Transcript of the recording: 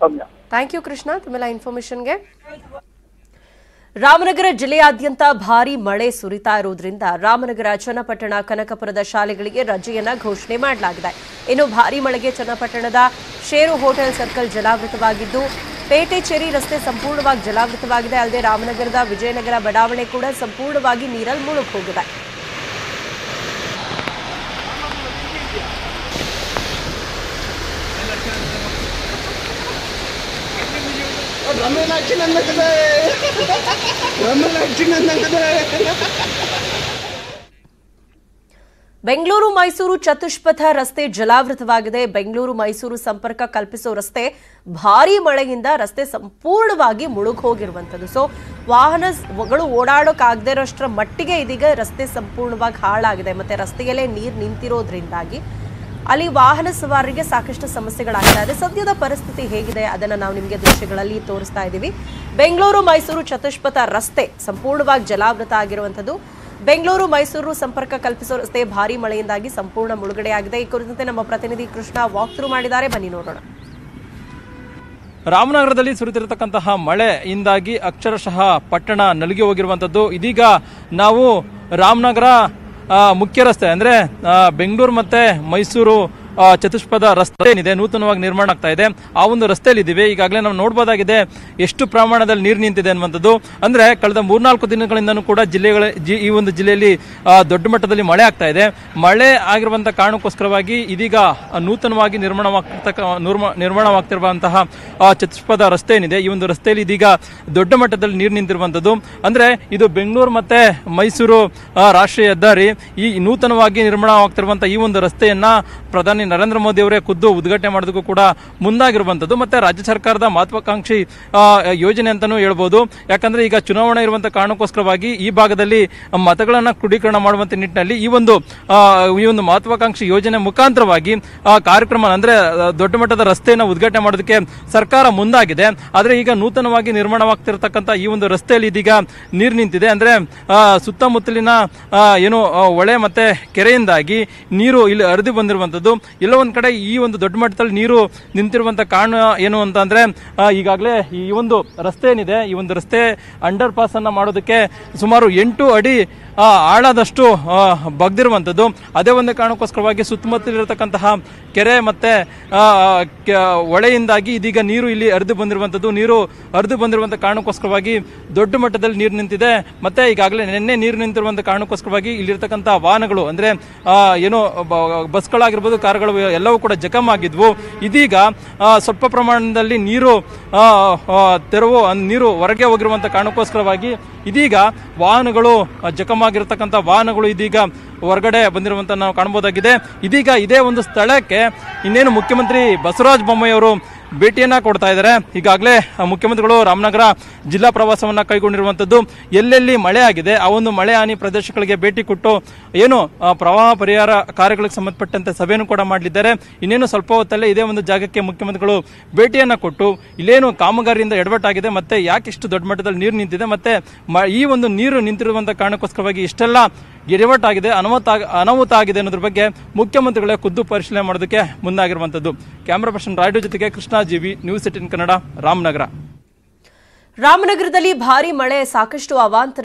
Soumya thank you Krishna ತಮ್ಮೆಲ್ಲ ಇನ್ಫಾರ್ಮೇಶನ್ಗೆ ರಾಮನಗರ ಜಿಲ್ಲೆಯಾದ್ಯಂತ ಭಾರಿ ಮಳೆ ಸುರಿತಾ ಇರುವುದರಿಂದ ರಾಮನಗರ ಚನ್ನಪಟ್ಟಣ ಕನಕಪುರದ ಶಾಲೆಗಳಿಗೆ ರಜೆಯನ್ನ ಘೋಷಣೆ ಮಾಡಲಾಗಿದೆ ಇನ್ನು ಭಾರಿ ಮಳೆಗೆ ಚನ್ನಪಟ್ಟಣದ ಶೇರು ಹೋಟೆಲ್ ಸರ್ಕಲ್ ಜಲಾವೃತವಾಗಿದ್ದು ಪೇಟೆ ಚೆರಿ ರಸ್ತೆ ಸಂಪೂರ್ಣವಾಗಿ ಜಲಾವೃತವಾಗಿದೆ ಅಲ್ಲದೆ ರಾಮನಗರದ ವಿಜಯನಗರ ಬಡಾವಣೆ ಕೂಡ ಸಂಪೂರ್ಣವಾಗಿ ನೀರಲ್ಲಿ ಮುಳುಗಿ ಹೋಗಿದೆ ರಮೇಶ್ ಆಕ್ಷನ್ ಅನ್ನಕದೆ ರಮೇಶ್ ಆಕ್ಷನ್ ಅನ್ನಕದೆ ಬೆಂಗಳೂರು ಮೈಸೂರು ಚತುಷ್ಪಥ ರಸ್ತೆ ಜಲಾವೃತವಾಗಿದೆ ಬೆಂಗಳೂರು ಮೈಸೂರು ಸಂಪರ್ಕ ಕಲ್ಪಿಸೋ ರಸ್ತೆ ಭಾರೀ ಮಳೆಯಿಂದ ರಸ್ತೆ ಸಂಪೂರ್ಣವಾಗಿ ಮುಳುಗ್ ಹೋಗಿರುವಂತದ್ದು ಸೊ ವಾಹನಗಳು ಓಡಾಡೋಕ್ಕಾಗದೇ ಇರೋಷ್ಟರ ಮಟ್ಟಿಗೆ ಇದೀಗ ರಸ್ತೆ ಸಂಪೂರ್ಣವಾಗಿ ಹಾಳಾಗಿದೆ ಮತ್ತೆ ರಸ್ತೆಯಲ್ಲೇ ನೀರು ನಿಂತಿರೋದ್ರಿಂದಾಗಿ ಅಲ್ಲಿ ವಾಹನ ಸವಾರರಿಗೆ ಸಾಕಷ್ಟು ಸಮಸ್ಯೆಗಳಾಗ್ತಾ ಇದೆ ಸದ್ಯದ ಪರಿಸ್ಥಿತಿ ಹೇಗಿದೆ ಅದನ್ನ ನಾವು ನಿಮಗೆ ದೃಶ್ಯಗಳಲ್ಲಿ ತೋರಿಸ್ತಾ ಇದ್ದೀವಿ ಬೆಂಗಳೂರು ಮೈಸೂರು ಚತುಷ್ಪಥ ರಸ್ತೆ ಸಂಪೂರ್ಣವಾಗಿ ಜಲಾವೃತ ಆಗಿರುವಂಥದ್ದು ಬೆಂಗಳೂರು ಮೈಸೂರು ಸಂಪರ್ಕ ಕಲ್ಪಿಸೋ ರಸ್ತೆ ಭಾರೀ ಮಳೆಯಿಂದಾಗಿ ಸಂಪೂರ್ಣ ಮುಳುಗಡೆಯಾಗಿದೆ ಈ ಕುರಿತಂತೆ ನಮ್ಮ ಪ್ರತಿನಿಧಿ ಕೃಷ್ಣ ವಾಕ್ ಥ್ರೂ ಮಾಡಿದ್ದಾರೆ ಬನ್ನಿ ನೋಡೋಣ ರಾಮನಗರದಲ್ಲಿ ಸುರಿತಿರತಕ್ಕಂತಹ ಮಳೆಯಿಂದಾಗಿ ಅಕ್ಷರಶಃ ಪಟ್ಟಣ ನಲುಗಿ ಹೋಗಿರುವಂಥದ್ದು ಇದೀಗ ನಾವು ರಾಮನಗರ ಆ, ಮುಖ್ಯ ರಸ್ತೆ ಅಂದ್ರೆ ಆ, ಬೆಂಗಳೂರು ಮತ್ತೆ ಮೈಸೂರು ಆ, ಚತುಷ್ಪಥ ರಸ್ತೆ ಏನಿದೆ ನೂತನವಾಗಿ ನಿರ್ಮಾಣ ಆಗ್ತಾ ಇದೆ ಆ ಒಂದು ರಸ್ತೆಯಲ್ಲಿ ಇದ್ದೀವಿ ಈಗಾಗಲೇ ನಾವು ನೋಡಬಹುದಾಗಿದೆ ಎಷ್ಟು ಪ್ರಮಾಣದಲ್ಲಿ ನೀರು ನಿಂತಿದೆ ಅನ್ನುವಂಥದ್ದು ಅಂದ್ರೆ ಕಳೆದ ಮೂರ್ನಾಲ್ಕು ದಿನಗಳಿಂದನೂ ಕೂಡ ಜಿಲ್ಲೆಗಳ ಜಿ- ಈ ಒಂದು ಜಿಲ್ಲೆಯಲ್ಲಿ ಆ, ದೊಡ್ಡ ಮಟ್ಟದಲ್ಲಿ ಮಳೆ ಆಗ್ತಾ ಇದೆ ಮಳೆ ಆಗಿರುವಂತಹ ಕಾರಣಕ್ಕೋಸ್ಕರವಾಗಿ ಇದೀಗ ಆ, ನೂತನವಾಗಿ ನಿರ್ಮಾಣವಾಗ್ತಕ್ಕ ನಿರ್ಮ- ನಿರ್ಮಾಣವಾಗ್ತಿರುವಂತಹ ಆ, ಚತುಷ್ಪಥ ರಸ್ತೆ ಏನಿದೆ ಈ ಒಂದು ರಸ್ತೆಯಲ್ಲಿ ಇದೀಗ ದೊಡ್ಡ ಮಟ್ಟದಲ್ಲಿ ನೀರು ನಿಂತಿರುವಂತದ್ದು ಅಂದ್ರೆ ಇದು ಬೆಂಗಳೂರು ಮತ್ತೆ ಮೈಸೂರು ಆ, ರಾಷ್ಟ್ರೀಯ ಹೆದ್ದಾರಿ ಈ ನೂತನವಾಗಿ ನಿರ್ಮಾಣವಾಗ್ತಿರುವಂತಹ ಈ ಒಂದು ರಸ್ತೆಯನ್ನ ಪ್ರಧಾನಿ ನರೇಂದ್ರ ಮೋದಿ ಅವರೇ ಖುದ್ದು ಉದ್ಘಾಟನೆ ಮಾಡೋದಕ್ಕೂ ಕೂಡ ಮುಂದಾಗಿರುವಂತದ್ದು ಮತ್ತೆ ರಾಜ್ಯ ಸರ್ಕಾರದ ಮಹತ್ವಾಕಾಂಕ್ಷಿ ಆ, ಯೋಜನೆ ಅಂತಾನೂ ಹೇಳ್ಬೋದು ಯಾಕಂದ್ರೆ ಈಗ ಚುನಾವಣೆ ಇರುವಂತ ಕಾರಣಕ್ಕೋಸ್ಕರವಾಗಿ ಈ ಭಾಗದಲ್ಲಿ ಮತಗಳನ್ನ ಕ್ರೋಢೀಕರಣ ಮಾಡುವಂತ ನಿಟ್ಟಿನಲ್ಲಿ ಈ ಒಂದು ಆ, ಈ ಒಂದು ಮಹತ್ವಾಕಾಂಕ್ಷಿ ಯೋಜನೆ ಮುಖಾಂತರವಾಗಿ ಆ ಕಾರ್ಯಕ್ರಮ ಅಂದ್ರೆ ಆ, ದೊಡ್ಡ ಮಟ್ಟದ ರಸ್ತೆಯನ್ನು ಉದ್ಘಾಟನೆ ಮಾಡೋದಕ್ಕೆ ಸರ್ಕಾರ ಮುಂದಾಗಿದೆ ಆದ್ರೆ ಈಗ ನೂತನವಾಗಿ ನಿರ್ಮಾಣವಾಗ್ತಿರತಕ್ಕಂತ ಈ ಒಂದು ರಸ್ತೆಯಲ್ಲಿ ಇದೀಗ ನೀರು ನಿಂತಿದೆ ಅಂದ್ರೆ ಆ, ಸುತ್ತಮುತ್ತಲಿನ ಆ, ಏನು ಆ, ಹೊಳೆ ಮತ್ತೆ ಕೆರೆಯಿಂದಾಗಿ ನೀರು ಇಲ್ಲಿ ಹರಿದು ಬಂದಿರುವಂತದ್ದು ಎಲ್ಲ ಒಂದ್ ಕಡೆ ಈ ಒಂದು ದೊಡ್ಡ ಮಟ್ಟದಲ್ಲಿ ನೀರು ನಿಂತಿರುವಂತ ಕಾರಣ ಏನು ಅಂತ ಅಂದ್ರೆ ಆ, ಈಗಾಗಲೇ ಈ ಒಂದು ರಸ್ತೆ ಏನಿದೆ ಈ ಒಂದು ರಸ್ತೆ ಅಂಡರ್ ಪಾಸ್ ಅನ್ನ ಮಾಡೋದಕ್ಕೆ ಸುಮಾರು ಎಂಟು ಅಡಿ ಆ, ಆಳದಷ್ಟು ಆ, ಬಗ್ದಿರುವಂಥದ್ದು ಅದೇ ಒಂದು ಕಾರಣಕ್ಕೋಸ್ಕರವಾಗಿ ಸುತ್ತಮುತ್ತಲಿರತಕ್ಕಂತಹ ಕೆರೆ ಮತ್ತೆ ಆ, ಕೆ- ಹೊಳೆಯಿಂದಾಗಿ ಇದೀಗ ನೀರು ಇಲ್ಲಿ ಹರಿದು ಬಂದಿರುವಂಥದ್ದು ನೀರು ಹರಿದು ಬಂದಿರುವಂಥ ಕಾರಣಕ್ಕೋಸ್ಕರವಾಗಿ ದೊಡ್ಡ ಮಟ್ಟದಲ್ಲಿ ನೀರು ನಿಂತಿದೆ ಮತ್ತೆ ಈಗಾಗಲೇ ನಿನ್ನೆ ನೀರು ನಿಂತಿರುವಂಥ ಕಾರಣಕ್ಕೋಸ್ಕರವಾಗಿ ಇಲ್ಲಿರ್ತಕ್ಕಂಥ ವಾಹನಗಳು ಅಂದ್ರೆ ಆ, ಏನು ಬ- ಬಸ್ಗಳಾಗಿರ್ಬೋದು ಕಾರುಗಳು ಎಲ್ಲವೂ ಕೂಡ ಜಖಮ್ ಆಗಿದ್ವು ಇದೀಗ ಆ, ಸ್ವಲ್ಪ ಪ್ರಮಾಣದಲ್ಲಿ ನೀರು ಆ, ಆ, ತೆರವು ಅನ್- ನೀರು ಹೊರಗೆ ಹೋಗಿರುವಂಥ ಕಾರಣಕ್ಕೋಸ್ಕರವಾಗಿ ಇದೀಗ ವಾಹನಗಳು ಆ, ಜಖಮ್ ಆಗಿರತಕ್ಕಂಥ ವಾಹನಗಳು ಇದೀಗ ಹೊರಗಡೆ ಬಂದಿರುವಂತ ನಾವು ಕಾಣಬಹುದಾಗಿದೆ ಇದೀಗ ಇದೇ ಒಂದು ಸ್ಥಳಕ್ಕೆ ಇನ್ನೇನು ಮುಖ್ಯಮಂತ್ರಿ ಬಸವರಾಜ ಬೊಮ್ಮಾಯಿ ಅವರು ಭೇಟಿಯನ್ನ ಕೊಡ್ತಾ ಇದ್ದಾರೆ ಈಗಾಗಲೇ ಆ, ಮುಖ್ಯಮಂತ್ರಿಗಳು ರಾಮನಗರ ಜಿಲ್ಲಾ ಪ್ರವಾಸವನ್ನ ಕೈಗೊಂಡಿರುವಂತದ್ದು ಎಲ್ಲೆಲ್ಲಿ ಮಳೆ ಆಗಿದೆ ಆ ಒಂದು ಮಳೆ ಹಾನಿ ಪ್ರದೇಶಗಳಿಗೆ ಭೇಟಿ ಕೊಟ್ಟು ಏನು ಆ, ಪ್ರವಾಹ ಪರಿಹಾರ ಕಾರ್ಯಗಳಿಗೆ ಸಂಬಂಧಪಟ್ಟಂತೆ ಸಭೆಯನ್ನು ಕೂಡ ಮಾಡಲಿದ್ದಾರೆ ಇನ್ನೇನು ಸ್ವಲ್ಪ ಹೊತ್ತಲ್ಲೇ ಇದೇ ಒಂದು ಜಾಗಕ್ಕೆ ಮುಖ್ಯಮಂತ್ರಿಗಳು ಭೇಟಿಯನ್ನ ಕೊಟ್ಟು ಇಲ್ಲೇನು ಕಾಮಗಾರಿಯಿಂದ ಎಡವಟ್ಟಾಗಿದೆ ಮತ್ತೆ ಯಾಕೆ ಇಷ್ಟು ದೊಡ್ಡ ಮಟ್ಟದಲ್ಲಿ ನೀರು ನಿಂತಿದೆ ಮತ್ತೆ ಮ- ಈ ಒಂದು ನೀರು ನಿಂತಿರುವಂತ ಕಾರಣಕ್ಕೋಸ್ಕರವಾಗಿ ಇಷ್ಟೆಲ್ಲ ಎಡವಟ್ಟಾಗಿದೆ ಅನಾಹುತ ಆಗ- ಅನಾಹುತ ಆಗಿದೆ ಅನ್ನೋದ್ರ ಬಗ್ಗೆ ಮುಖ್ಯಮಂತ್ರಿಗಳೇ ಖುದ್ದು ಪರಿಶೀಲನೆ ಮಾಡೋದಕ್ಕೆ ಮುಂದಾಗಿರುವಂತದ್ದು ಕ್ಯಾಮರಾ ಪರ್ಸನ್ ರಾಯ್ಡು ಜೊತೆಗೆ ಕೃಷ್ಣ ಜಿವಿ ನ್ಯೂಸ್ ಏಟಿನ್ ಕನ್ನಡ ರಾಮನಗರ ರಾಮನಗರದಲ್ಲಿ ಭಾರಿ ಮಳೆ ಸಾಕಷ್ಟು ಅವಾಂತರ